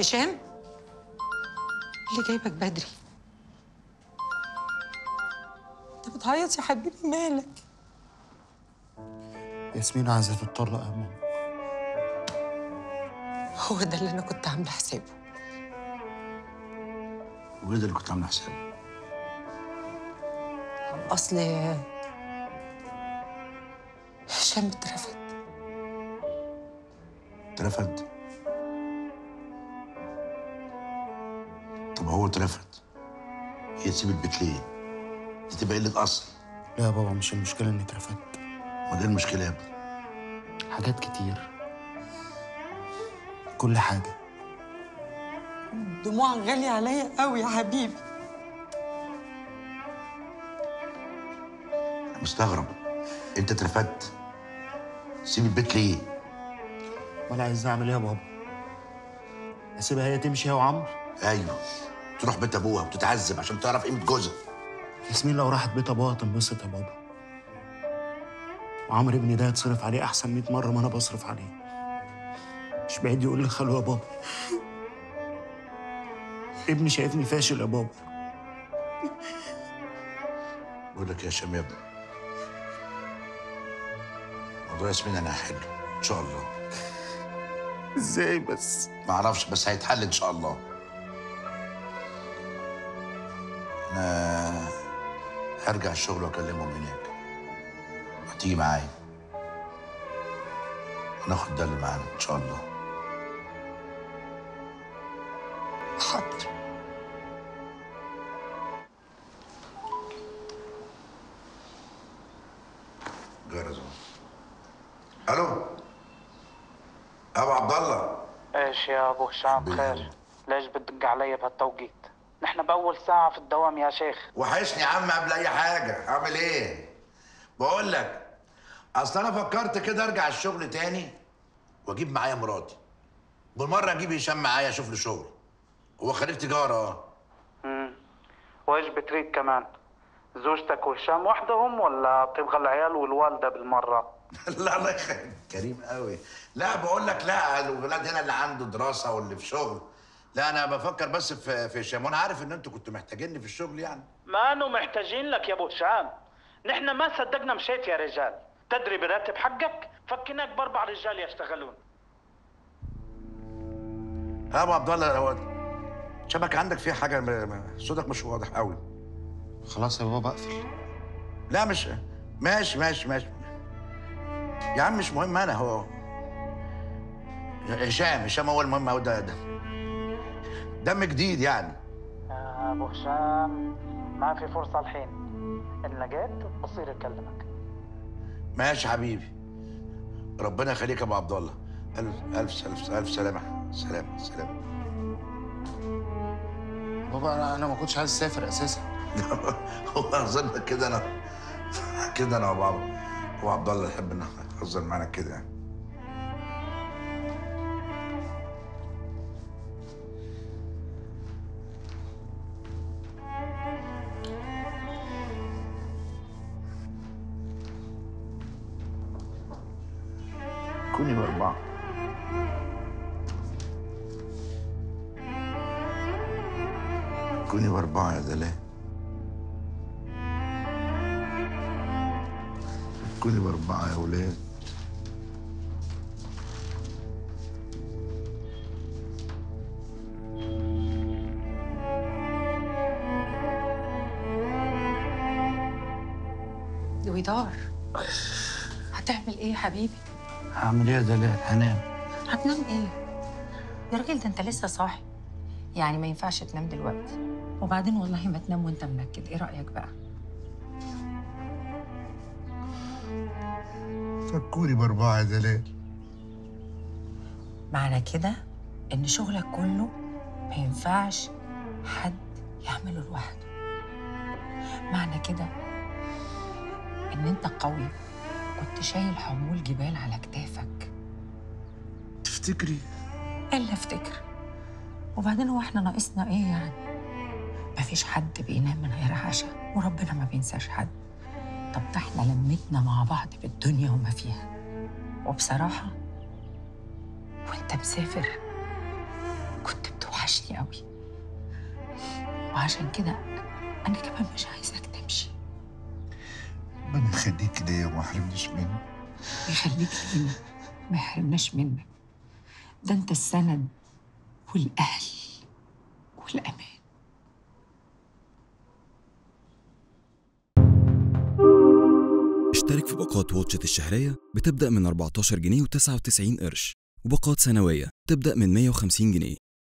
هشام اللي جايبك بدري انت بتعيط يا حبيبي مالك ياسمين عايزة تتطلق يا ماما هو ده اللي انا كنت عامله حسابه وايه ده اللي كنت عامل حسابه؟ اصل هشام اترفد اترفد طب هو اترفد هي تسيب البيت ليه؟ دي تبقى قلة أصل لا يا بابا مش المشكلة إني اترفدت امال ايه المشكلة يا ابني؟ حاجات كتير كل حاجة دموعك غالية عليا قوي يا حبيبي أنا مستغرب أنت اترفدت سيب البيت ليه؟ ولا عايز أعمل إيه يا بابا؟ أسيبها هي تمشي هي وعمرو أيوه تروح بيت أبوها وتتعذب عشان تعرف قيمة جوزها ياسمين لو راحت بيت أبوها تنبسط يا بابا وعمرو ابني ده يتصرف عليه أحسن 100 مرة ما أنا بصرف عليه مش بعيد يقول لي خلوه يا بابا ابني شايفني فاشل يا بابا بقول لك يا هشام يا ابني موضوع ياسمين أنا هحله إن شاء الله ازاي بس ما اعرفش بس هيتحل ان شاء الله انا هرجع الشغل واكلمهم هناك هتيجي معايا وناخد ده اللي معانا ان شاء الله حاضر جرس أهو. الو ابو عبد الله ايش يا ابو هشام بالله. خير ليش بتدق علي بهالتوقيت نحن باول ساعه في الدوام يا شيخ وحشني يا عم قبل اي حاجه اعمل ايه بقول لك اصل انا فكرت كده ارجع الشغل تاني واجيب معايا مراتي بالمره اجيب هشام معايا اشوف له شغل هو خريج تجاره اه امم وايش بتريد كمان زوجتك وهشام وحدهم ولا بتبغى العيال والوالده بالمره لا الله يخليك كريم قوي لا بقول لك لا الولاد هنا اللي عنده دراسه واللي في شغل لا انا بفكر بس في في هشام وانا عارف ان انتوا كنتوا محتاجيني في الشغل يعني ما انه محتاجين لك يا ابو هشام نحن ما صدقنا مشيت يا رجال تدري براتب حقك فكناك باربع رجال يشتغلون يا ابو عبد الله هو شبك عندك فيه حاجه م- م- صوتك مش واضح قوي خلاص يا بابا اقفل لا مش ماشي ماشي ماشي يا عم مش مهم انا هو هشام هشام هو المهم هو ده ده دم جديد يعني يا ابو هشام ما في فرصه الحين ان لقيت بصير اكلمك ماشي حبيبي ربنا يخليك يا ابو عبد الله الف الف الف, ألف سلامه سلامه سلامه بابا انا انا ما كنتش عايز اسافر اساسا هو اظن كده انا كده انا وابو عبد ابو عبد الله يحب انه يهزر معانا كده يعني كوني بأربعة كوني بأربعة يا دلال كوني بأربعة يا ولاد دويدار هتعمل ايه يا حبيبي هعمل ايه يا دلال هنام هتنام ايه يا راجل ده انت لسه صاحي يعني ما ينفعش تنام دلوقتي وبعدين والله ما تنام وانت منكد ايه رايك بقى فكوني بأربعة يا دلال معنى كده ان شغلك كله ما ينفعش حد يعمله لوحده معنى كده ان انت قوي كنت شايل حمول جبال على كتافك تفتكري الا افتكر وبعدين هو احنا ناقصنا ايه يعني مفيش حد بينام من غير عشاء وربنا ما بينساش حد طب ده احنا لمتنا مع بعض بالدنيا وما فيها وبصراحة وانت مسافر كنت بتوحشني قوي وعشان كده انا كمان مش عايزاك تمشي ربنا يخليك ليا وما يحرمنيش منك يخليك لينا ما يحرمناش منك ده انت السند والاهل والامان اشترك في باقات واتشت الشهرية بتبدأ من 14 جنيه و99 قرش وباقات سنوية تبدأ من 150 جنيه